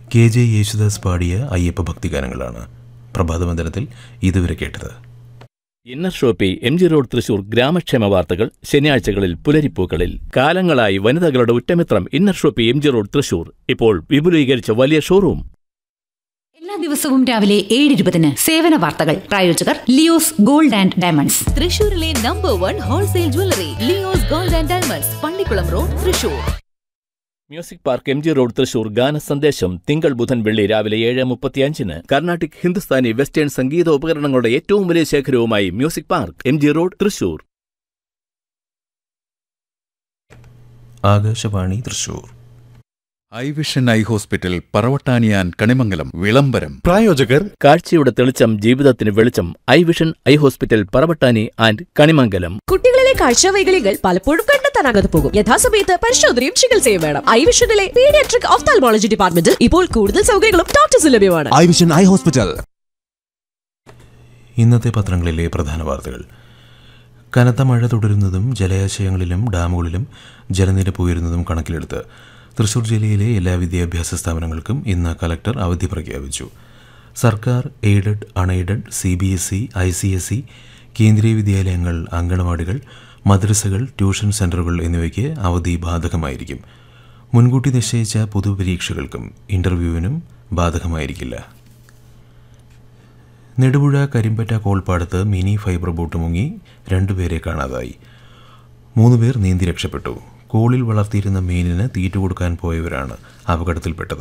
K J Yesudas പാടിയ അയ്യപ്പ ഭക്തിഗാനങ്ങളാണ് പ്രഭാതവന്ദനത്തിൽ ഇതുവരെ കേട്ടത് inner shoppy M G road Thrissur ഗ്രാമക്ഷേമ വാർത്തകൾ ശനിയാഴ്ചകളിൽ പുലരിപ്പൂക്കളിൽ കാലങ്ങളായി വനിതകളുടെ ഉറ്റമിത്രം inner shoppy M G road Thrissur ഇപ്പോൾ വിപുലീകരിച്ച വലിയ ഷോറൂം എല്ലാ ദിവസവും രാവിലെ ഏഴ് ഇരുപതിന് സേവന വാർത്തകൾ പ്രായോജകർ ലിയോസ് ഗോൾഡ് ആൻഡ് ഡയമണ്ട്സ് തൃശൂരിലെ number one wholesale jewellery Leo's gold and diamonds Pallikkulam road Thrissur music park M G road Thrissur ഗാന സന്ദേശം തിങ്കൾ ബുധൻ വെള്ളി രാവിലെ ഏഴ് മുപ്പത്തിയഞ്ചിന് കർണാട്ടിക് ഹിന്ദുസ്ഥാനി വെസ്റ്റേൺ സംഗീത ഉപകരണങ്ങളുടെ ഏറ്റവും വലിയ ശേഖരവുമായി music park M G road Thrissur Akashvani Thrissur eye vision eye hospital പറവട്ടാനിയാൻ കണിമംഗലം വിളംബരം പ്രായോജകർ കാഴ്ചയുടെ തെളിച്ചം ജീവിതത്തിന് വെളിച്ചം eye vision eye hospital Paravattani and Kanimangalam കുട്ടികളിലെ കാഴ്ചവൈകല്യങ്ങൾ പലപ്പോഴും കണ്ടെത്താനാകാതെ പോകും യഥാസമയത്ത് പരിശോധനയും ചികിത്സയും വേണം ഐ വിഷനിലെ പീഡിയാട്രിക് ഓഫ്താൽമോളജി ഡിപ്പാർട്ട്മെന്റിൽ ഇപ്പോൾ കൂടുതൽ സൗകര്യങ്ങളും ഡോക്ടേഴ്സ് ലഭ്യമാണ് ഐ വിഷൻ ഐ ഹോസ്പിറ്റൽ ഇന്നത്തെ പത്രങ്ങളിലെ പ്രധാന വാർത്തകൾ കനത്ത മഴ തുടരുന്നതും ജലാശയങ്ങളിലും ഡാമുകളിലും ജലനിരപ്പ് ഉയരുന്നതും കണക്കിലെടുത്ത് തൃശൂർ ജില്ലയിലെ എല്ലാ വിദ്യാഭ്യാസ സ്ഥാപനങ്ങൾക്കും ഇന്ന് കലക്ടർ അവധി പ്രഖ്യാപിച്ചു സർക്കാർ aided unaided C B S E I C S E Kendriya വിദ്യാലയങ്ങൾ അങ്കണവാടികൾ മദ്രസകൾ ട്യൂഷൻ സെൻ്ററുകൾ എന്നിവയ്ക്ക് അവധി ബാധകമായിരിക്കും മുൻകൂട്ടി നിശ്ചയിച്ച പൊതുപരീക്ഷകൾക്കും ഇൻ്റർവ്യൂവിനും ബാധകമായിരിക്കില്ല നെടുപുഴ കരിമ്പറ്റ കോൾപ്പാടത്ത് മിനി ഫൈബർ ബോട്ട് മുങ്ങി രണ്ടുപേരെ കാണാതായി മൂന്നുപേർ നീന്തി രക്ഷപ്പെട്ടു കോളിൽ വളർത്തിയിരുന്ന മീനിന് തീറ്റ കൊടുക്കാൻ പോയവരാണ് അപകടത്തിൽപ്പെട്ടത്